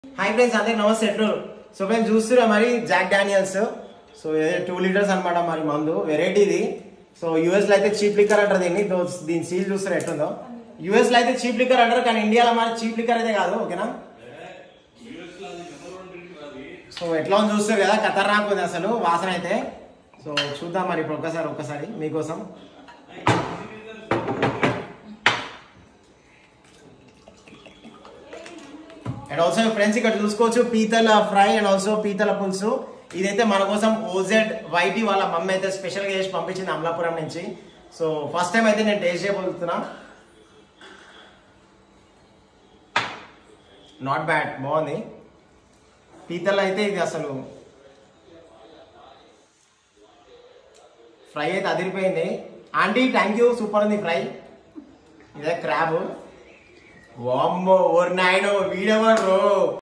hi friends అందరికి నమస్తే ఎట్లు సో ఫ్రెండ్స్ చూస్తున్నా మరి Jack Daniels so two litres అన్నమాట మరి మందు వెరైటీ ఇది సో యూఎస్ లో అయితే చీప్ లిక్కర్ అంటారు దీన్ని దో- దీని సీల్ చూస్తారు ఎట్లుందో యూఎస్ లో అయితే చీప్ లిక్కర్ అంటారు కానీ ఇండియాలో మరి చీప్ లిక్కర్ అయితే కాదు ఓకేనా సో ఎట్లా ఉంది చూస్తారు కదా ఖతర్నాక్ ఉంది అసలు వాసన అయితే సో చూద్దాం మరి ఇప్పుడు ఒక్కసారి ఒక్కసారి మీకోసం అండ్ ఆల్సో ఫ్రెండ్స్ ఇక్కడ చూసుకోవచ్చు పీతల ఫ్రై అండ్ ఆల్సో పీతల పులుసు ఇదైతే మన కోసం ఓజెడ్ వైటీ వాళ్ళ మమ్మీ అయితే స్పెషల్ గా చేసి పంపించింది అమలాపురం నుంచి సో ఫస్ట్ టైం అయితే నేను టేస్ట్ చేయబోతున్నా నాట్ బ్యాడ్ బాగుంది పీతలు అయితే ఇది అసలు ఫ్రై అయితే అదిరిపోయింది ఆంటీ థ్యాంక్ యూ సూపర్ ఉంది ఫ్రై ఇదే క్రాబ్ వామ్మో ఓర్ నాయుడు వీడెవరు